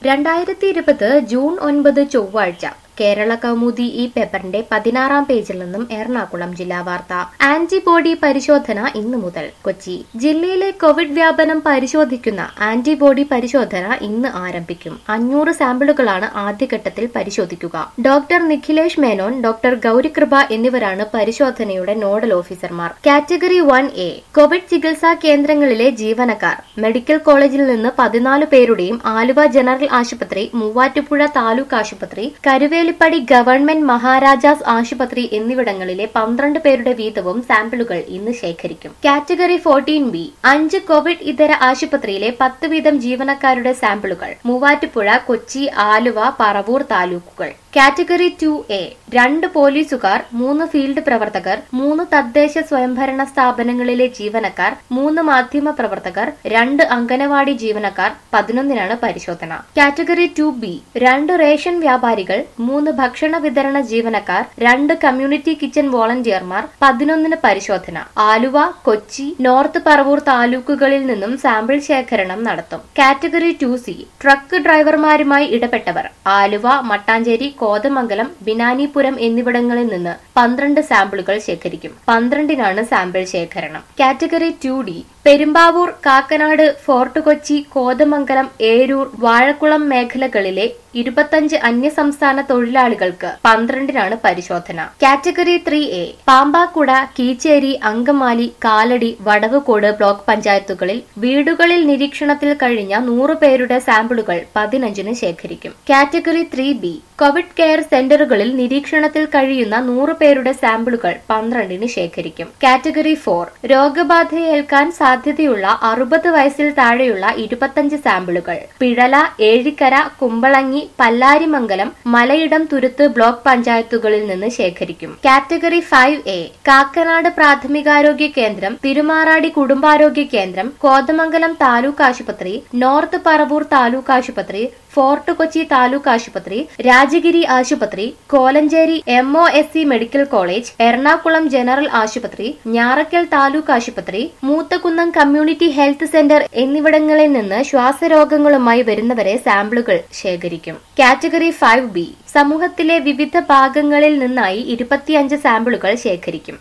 രണ്ടായിരത്തി ഇരുപത് ജൂൺ ഒൻപത് ചൊവ്വാഴ്ച കേരള കൗമുദി ഈ പേപ്പറിന്റെ പതിനാറാം പേജിൽ നിന്നും എറണാകുളം ജില്ലാ വാർത്ത ആന്റിബോഡി പരിശോധന ഇന്നു മുതൽ കൊച്ചി ജില്ലയിലെ കോവിഡ് വ്യാപനം പരിശോധിക്കുന്ന ആന്റിബോഡി പരിശോധന ഇന്ന് ആരംഭിക്കും അഞ്ഞൂറ് സാമ്പിളുകളാണ് ആദ്യഘട്ടത്തിൽ പരിശോധിക്കുക ഡോക്ടർ നിഖിലേഷ് മേനോൻ ഡോക്ടർ ഗൌരികൃപ എന്നിവരാണ് പരിശോധനയുടെ നോഡൽ ഓഫീസർമാർ കാറ്റഗറി വൺ എ കോവിഡ് ചികിത്സാ കേന്ദ്രങ്ങളിലെ ജീവനക്കാർ മെഡിക്കൽ കോളേജിൽ നിന്ന് പതിനാല് പേരുടെയും ആലുവ ജനറൽ ആശുപത്രി മൂവാറ്റുപുഴ താലൂക്ക് ആശുപത്രി കരുവേലിപ്പടി ഗവൺമെന്റ് മഹാരാജാസ് ആശുപത്രി എന്നിവിടങ്ങളിലെ പന്ത്രണ്ട് പേരുടെ വീതവും സാമ്പിളുകൾ ഇന്ന് ശേഖരിക്കും കാറ്റഗറി ഫോർട്ടീൻ ബി അഞ്ച് കോവിഡ് ഇതര ആശുപത്രിയിലെ പത്ത് വീതം ജീവനക്കാരുടെ സാമ്പിളുകൾ മൂവാറ്റുപുഴ കൊച്ചി ആലുവ പറവൂർ താലൂക്കുകൾ കാറ്റഗറി ടു എ രണ്ട് പോലീസുകാർ മൂന്ന് ഫീൽഡ് പ്രവർത്തകർ മൂന്ന് തദ്ദേശ സ്വയംഭരണ സ്ഥാപനങ്ങളിലെ ജീവനക്കാർ മൂന്ന് മാധ്യമ പ്രവർത്തകർ രണ്ട് അംഗനവാടി ജീവനക്കാർ പതിനൊന്നിനാണ് പരിശോധന കാറ്റഗറി ടു ബി രണ്ട് റേഷൻ വ്യാപാരികൾ മൂന്ന് ഭക്ഷണ വിതരണ ജീവനക്കാർ രണ്ട് കമ്മ്യൂണിറ്റി കിച്ചൺ വോളണ്ടിയർമാർ പതിനൊന്നിന് പരിശോധന ആലുവ കൊച്ചി നോർത്ത് പറവൂർ താലൂക്കുകളിൽ നിന്നും സാമ്പിൾ ശേഖരണം നടത്തും കാറ്റഗറി ടു സി ട്രക്ക് ഡ്രൈവർമാരുമായി ഇടപെട്ടവർ ആലുവ മട്ടാഞ്ചേരി കോതമംഗലം ബിനാനിപുരം എന്നിവിടങ്ങളിൽ നിന്ന് പന്ത്രണ്ട് സാമ്പിളുകൾ ശേഖരിക്കും പന്ത്രണ്ടിനാണ് സാമ്പിൾ ശേഖരണം category two D Perumbavoor Kakkanad Fort Kochi Kothamangalam Eroor Vazhakulam മേഖലകളിലെ ഇരുപത്തഞ്ച് അന്യസംസ്ഥാന തൊഴിലാളികൾക്ക് പന്ത്രണ്ടിനാണ് പരിശോധന category three A Pampakuda Keecheri Angamaly Kalady Vadavucode block പഞ്ചായത്തുകളിൽ വീടുകളിൽ നിരീക്ഷണത്തിൽ കഴിഞ്ഞ നൂറ് പേരുടെ സാമ്പിളുകൾ പതിനഞ്ചിന് ശേഖരിക്കും category three B Covid care സെന്ററുകളിൽ നിരീക്ഷണത്തിൽ കഴിയുന്ന നൂറ് പേരുടെ സാമ്പിളുകൾ പന്ത്രണ്ടിന് ശേഖരിക്കും കാറ്റഗറി ഫോർ രോഗബാധയേൽക്കാൻ സാധ്യതയുള്ള അറുപത് വയസ്സിൽ താഴെയുള്ള ഇരുപത്തഞ്ച് സാമ്പിളുകൾ പിഴല ഏഴിക്കര കുമ്പളങ്ങി പല്ലാരിമംഗലം മലയിടം തുരുത്ത് ബ്ലോക്ക് പഞ്ചായത്തുകളിൽ നിന്ന് ശേഖരിക്കും കാറ്റഗറി ഫൈവ് എ കാക്കനാട് പ്രാഥമികാരോഗ്യ കേന്ദ്രം തിരുമാറാടി കുടുംബാരോഗ്യ കേന്ദ്രം കോതമംഗലം താലൂക്ക് ആശുപത്രി നോർത്ത് പറവൂർ താലൂക്ക് ആശുപത്രി ഫോർട്ട് കൊച്ചി താലൂക്ക് ആശുപത്രി രാജഗിരി ആശുപത്രി Kolenchery M O S C medical college Ernakulam general ആശുപത്രി ഞാറക്കൽ താലൂക്ക് ആശുപത്രി മൂത്തകുന്നം കമ്മ്യൂണിറ്റി ഹെൽത്ത് സെന്റർ എന്നിവിടങ്ങളിൽ നിന്ന് ശ്വാസരോഗങ്ങളുമായി വരുന്നവരെ സാമ്പിളുകൾ ശേഖരിക്കും കാറ്റഗറി ഫൈവ് ബി സമൂഹത്തിലെ വിവിധ ഭാഗങ്ങളിൽ നിന്നായി ഇരുപത്തിയഞ്ച് സാമ്പിളുകൾ ശേഖരിക്കും